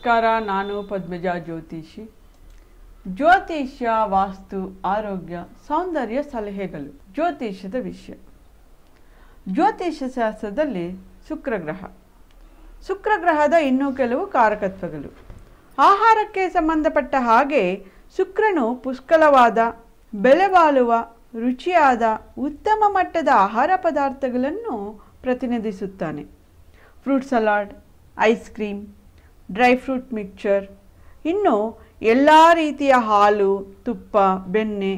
ನಮಸ್ಕಾರ ನಾನು ಪದ್ಮಜಾ ಜ್ಯೋತಿಷಿ ಜ್ಯೋತಿಷ್ಯ ವಾಸ್ತು ಆರೋಗ್ಯ ಸೌಂದರ್ಯ ಸಲಹೆಗಳು ಜ್ಯೋತಿಷ್ಯದ ವಿಷಯ ಜ್ಯೋತಿಷ್ಯ ಶಾಸ್ತ್ರದಲ್ಲಿ ಶುಕ್ರಗ್ರಹ ಶುಕ್ರಗ್ರಹದ ಇನ್ನೂ ಕೆಲವು ಕಾರಕತ್ವಗಳು ಆಹಾರಕ್ಕೆ ಸಂಬಂಧಪಟ್ಟ ಹಾಗೆ ಶುಕ್ರನು ಪುಷ್ಕಲವಾದ ಬೆಲೆಬಾಳುವ ರುಚಿಯಾದ ಉತ್ತಮ ಮಟ್ಟದ ಆಹಾರ ಪದಾರ್ಥಗಳನ್ನು ಪ್ರತಿನಿಧಿಸುತ್ತಾನೆ fruit salad ice cream dry fruit mixture ಇನ್ನು ಎಲ್ಲ ರೀತಿಯ ಹಾಲು ತುಪ್ಪ ಬೆಣ್ಣೆ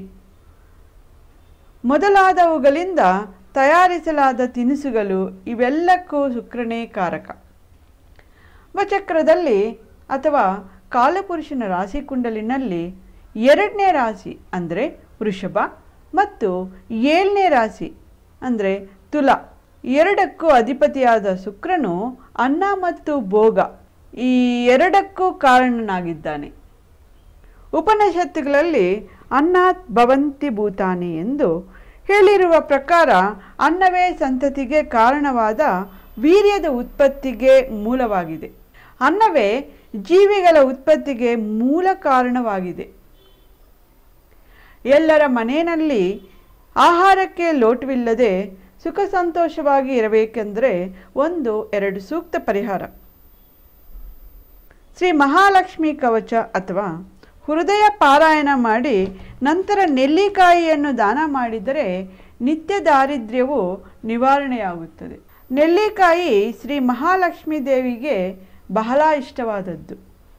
ಮೊದಲಾದವುಗಳಿಂದ ತಯಾರಿಸಲಾದ ತಿನಿಸುಗಳು ಇವೆಲ್ಲಕ್ಕೂ ಶುಕ್ರನೇ ಕಾರಕ ವಚಕ್ರದಲ್ಲಿ ಅಥವಾ ಕಾಲಪುರುಷನ ರಾಶಿ ಕುಂಡಲಿನಲ್ಲಿ ಎರಡನೇ ರಾಶಿ ಅಂದರೆ ವೃಷಭ ಮತ್ತು ಏಳನೇ ರಾಶಿ ಅಂದರೆ ತುಲಾ ಎರಡಕ್ಕೂ ಅಧಿಪತಿಯಾದ ಶುಕ್ರನು ಅನ್ನ ಮತ್ತು ಭೋಗ ಈ ಎರಡಕ್ಕೂ ಕಾರಣನಾಗಿದ್ದಾನೆ ಉಪನಿಷತ್ತುಗಳಲ್ಲಿ ಅನ್ನಾತ್ ಭವಂತಿ ಭೂತಾನಿ ಎಂದು ಹೇಳಿರುವ ಪ್ರಕಾರ ಅನ್ನವೇ ಸಂತತಿಗೆ ಕಾರಣವಾದ ವೀರ್ಯದ ಉತ್ಪತ್ತಿಗೆ ಮೂಲವಾಗಿದೆ ಅನ್ನವೇ ಜೀವಿಗಳ ಉತ್ಪತ್ತಿಗೆ ಮೂಲ ಕಾರಣವಾಗಿದೆ ಎಲ್ಲರ ಮನೆಯಲ್ಲಿ ಆಹಾರಕ್ಕೆ ಲೋಟವಿಲ್ಲದೆ ಸುಖ ಸಂತೋಷವಾಗಿ ಇರಬೇಕೆಂದರೆ ಒಂದು ಎರಡು ಸೂಕ್ತ ಪರಿಹಾರ ಶ್ರೀ ಮಹಾಲಕ್ಷ್ಮಿ ಕವಚ ಅಥವಾ ಹೃದಯ ಪಾರಾಯಣ ಮಾಡಿ ನಂತರ ನೆಲ್ಲಿಕಾಯಿಯನ್ನು ದಾನ ಮಾಡಿದರೆ ನಿತ್ಯ ದಾರಿದ್ರ್ಯವು ನಿವಾರಣೆಯಾಗುತ್ತದೆ ನೆಲ್ಲಿಕಾಯಿ ಶ್ರೀ ಮಹಾಲಕ್ಷ್ಮೀ ದೇವಿಗೆ ಬಹಳ ಇಷ್ಟವಾದದ್ದು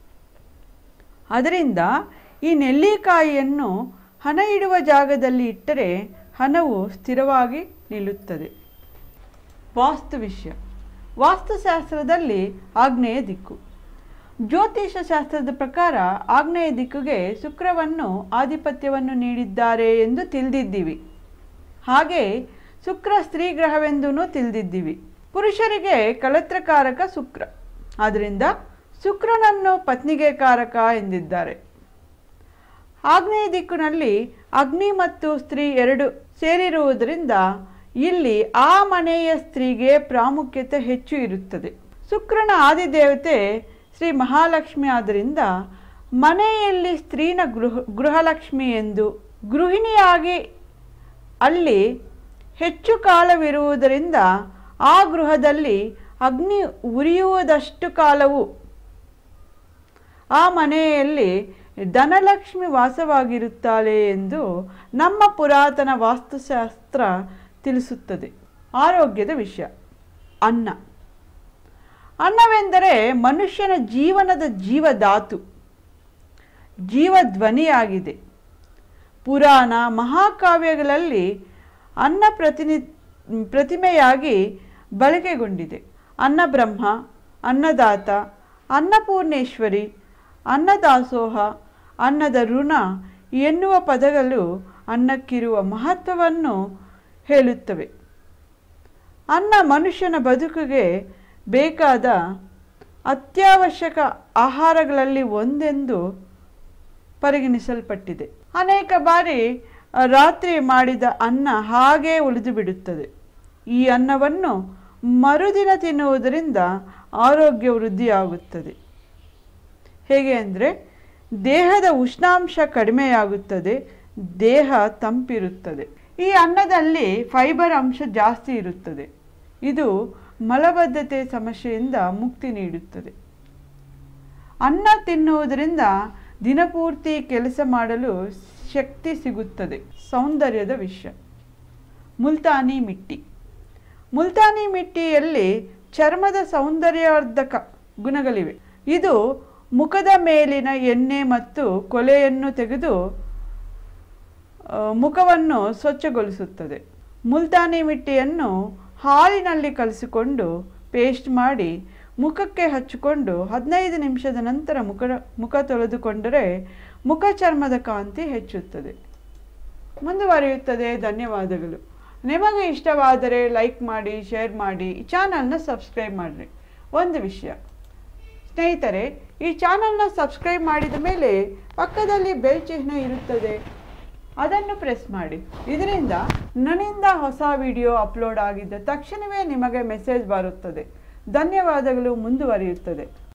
ಅದರಿಂದ ಈ ನೆಲ್ಲಿಕಾಯಿಯನ್ನು ಹಣ ಇಡುವ ಜಾಗದಲ್ಲಿ ಇಟ್ಟರೆ ಹಣವು ಸ್ಥಿರವಾಗಿ ನಿಲ್ಲುತ್ತದೆ ವಾಸ್ತು ವಿಷಯ ವಾಸ್ತುಶಾಸ್ತ್ರದಲ್ಲಿ ಆಗ್ನೇಯ ದಿಕ್ಕು ಜ್ಯೋತಿಷ ಶಾಸ್ತ್ರದ ಪ್ರಕಾರ ಆಗ್ನೇಯ ದಿಕ್ಕುಗೆ ಶುಕ್ರವನ್ನು ಆಧಿಪತ್ಯವನ್ನು ನೀಡಿದ್ದಾರೆ ಎಂದು ತಿಳಿದಿದ್ದೀವಿ ಹಾಗೆ ಶುಕ್ರ ಸ್ತ್ರೀ ಗ್ರಹವೆಂದೂ ತಿಳಿದಿದ್ದೀವಿ ಪುರುಷರಿಗೆ ಕಳತ್ರಕಾರಕ ಶುಕ್ರ ಆದ್ದರಿಂದ ಶುಕ್ರನನ್ನು ಪತ್ನಿಗೆ ಕಾರಕ ಎಂದಿದ್ದಾರೆ ಆಗ್ನೇಯ ದಿಕ್ಕಿನಲ್ಲಿ ಅಗ್ನಿ ಮತ್ತು ಸ್ತ್ರೀ ಎರಡು ಸೇರಿರುವುದರಿಂದ ಇಲ್ಲಿ ಆ ಮನೆಯ ಸ್ತ್ರೀಗೆ ಪ್ರಾಮುಖ್ಯತೆ ಹೆಚ್ಚು ಇರುತ್ತದೆ ಶುಕ್ರನ ಆದಿದೇವತೆ ಶ್ರೀ ಮಹಾಲಕ್ಷ್ಮಿ ಆದ್ದರಿಂದ ಮನೆಯಲ್ಲಿ ಸ್ತ್ರೀನ ಗೃಹ ಗೃಹಲಕ್ಷ್ಮಿ ಎಂದು ಗೃಹಿಣಿಯಾಗಿ ಅಲ್ಲಿ ಹೆಚ್ಚು ಕಾಲವಿರುವುದರಿಂದ ಆ ಗೃಹದಲ್ಲಿ ಅಗ್ನಿ ಉರಿಯುವುದಷ್ಟು ಕಾಲವು ಆ ಮನೆಯಲ್ಲಿ ಧನಲಕ್ಷ್ಮಿ ವಾಸವಾಗಿರುತ್ತಾಳೆ ಎಂದು ನಮ್ಮ ಪುರಾತನ ವಾಸ್ತುಶಾಸ್ತ್ರ ತಿಳಿಸುತ್ತದೆ ಆರೋಗ್ಯದ ವಿಷಯ ಅನ್ನ ಅನ್ನವೆಂದರೆ ಮನುಷ್ಯನ ಜೀವನದ ಜೀವಧಾತು ಜೀವಧ್ವನಿಯಾಗಿದೆ ಪುರಾಣ ಮಹಾಕಾವ್ಯಗಳಲ್ಲಿ ಅನ್ನ ಪ್ರತಿನಿ ಪ್ರತಿಮೆಯಾಗಿ ಬಳಕೆಗೊಂಡಿದೆ ಅನ್ನಬ್ರಹ್ಮ ಅನ್ನದಾತ ಅನ್ನಪೂರ್ಣೇಶ್ವರಿ ಅನ್ನದಾಸೋಹ ಅನ್ನದ ಋಣ ಎನ್ನುವ ಪದಗಳು ಅನ್ನಕ್ಕಿರುವ ಮಹತ್ವವನ್ನು ಹೇಳುತ್ತವೆ ಅನ್ನ ಮನುಷ್ಯನ ಬದುಕಿಗೆ ಬೇಕಾದ ಅತ್ಯವಶ್ಯಕ ಆಹಾರಗಳಲ್ಲಿ ಒಂದೆಂದು ಪರಿಗಣಿಸಲ್ಪಟ್ಟಿದೆ ಅನೇಕ ಬಾರಿ ರಾತ್ರಿ ಮಾಡಿದ ಅನ್ನ ಹಾಗೇ ಉಳಿದು ಬಿಡುತ್ತದೆ ಈ ಅನ್ನವನ್ನು ಮರುದಿನ ತಿನ್ನುವುದರಿಂದ ಆರೋಗ್ಯ ವೃದ್ಧಿಯಾಗುತ್ತದೆ ಹೇಗೆ ಅಂದರೆ ದೇಹದ ಉಷ್ಣಾಂಶ ಕಡಿಮೆಯಾಗುತ್ತದೆ ದೇಹ ತಂಪಿರುತ್ತದೆ ಈ ಅನ್ನದಲ್ಲಿ ಫೈಬರ್ ಅಂಶ ಜಾಸ್ತಿ ಇರುತ್ತದೆ ಇದು ಮಲಬದ್ಧತೆ ಸಮಸ್ಯೆಯಿಂದ ಮುಕ್ತಿ ನೀಡುತ್ತದೆ ಅನ್ನ ತಿನ್ನುವುದರಿಂದ ದಿನಪೂರ್ತಿ ಕೆಲಸ ಮಾಡಲು ಶಕ್ತಿ ಸಿಗುತ್ತದೆ ಸೌಂದರ್ಯದ ವಿಷಯ ಮುಲ್ತಾನಿ ಮಿಟ್ಟಿ ಮುಲ್ತಾನಿ ಮಿಟ್ಟಿಯಲ್ಲಿ ಚರ್ಮದ ಸೌಂದರ್ಯವರ್ಧಕ ಗುಣಗಳಿವೆ ಇದು ಮುಖದ ಮೇಲಿನ ಎಣ್ಣೆ ಮತ್ತು ಕೊಲೆಯನ್ನು ತೆಗೆದು ಮುಖವನ್ನು ಸ್ವಚ್ಛಗೊಳಿಸುತ್ತದೆ ಮುಲ್ತಾನಿ ಮಿಟ್ಟಿಯನ್ನು ಹಾಲಿನಲ್ಲಿ ಕಲಸಿಕೊಂಡು ಪೇಸ್ಟ್ ಮಾಡಿ ಮುಖಕ್ಕೆ ಹಚ್ಚಿಕೊಂಡು ಹದಿನೈದು ನಿಮಿಷದ ನಂತರ ಮುಖ ಮುಖ ತೊಳೆದುಕೊಂಡರೆ ಮುಖ ಚರ್ಮದ ಕಾಂತಿ ಹೆಚ್ಚುತ್ತದೆ ಮುಂದುವರಿಯುತ್ತದೆ ಧನ್ಯವಾದಗಳು ನಿಮಗೆ ಇಷ್ಟವಾದರೆ ಲೈಕ್ ಮಾಡಿ ಶೇರ್ ಮಾಡಿ ಈ ಚಾನಲ್ನ ಸಬ್ಸ್ಕ್ರೈಬ್ ಮಾಡಿರಿ ಒಂದು ವಿಷಯ ಸ್ನೇಹಿತರೆ ಈ ಚಾನಲ್ನ ಸಬ್ಸ್ಕ್ರೈಬ್ ಮಾಡಿದ ಮೇಲೆ ಪಕ್ಕದಲ್ಲಿ ಬೆಲ್ ಚಿಹ್ನೆ ಇರುತ್ತದೆ ಅದನ್ನು ಪ್ರೆಸ್ ಮಾಡಿ ಇದರಿಂದ ನನ್ನಿಂದ ಹೊಸ ವಿಡಿಯೋ ಅಪ್ಲೋಡ್ ಆಗಿದ್ದ ತಕ್ಷಣವೇ ನಿಮಗೆ ಮೆಸೇಜ್ ಬರುತ್ತದೆ ಧನ್ಯವಾದಗಳು ಮುಂದುವರಿಯುತ್ತದೆ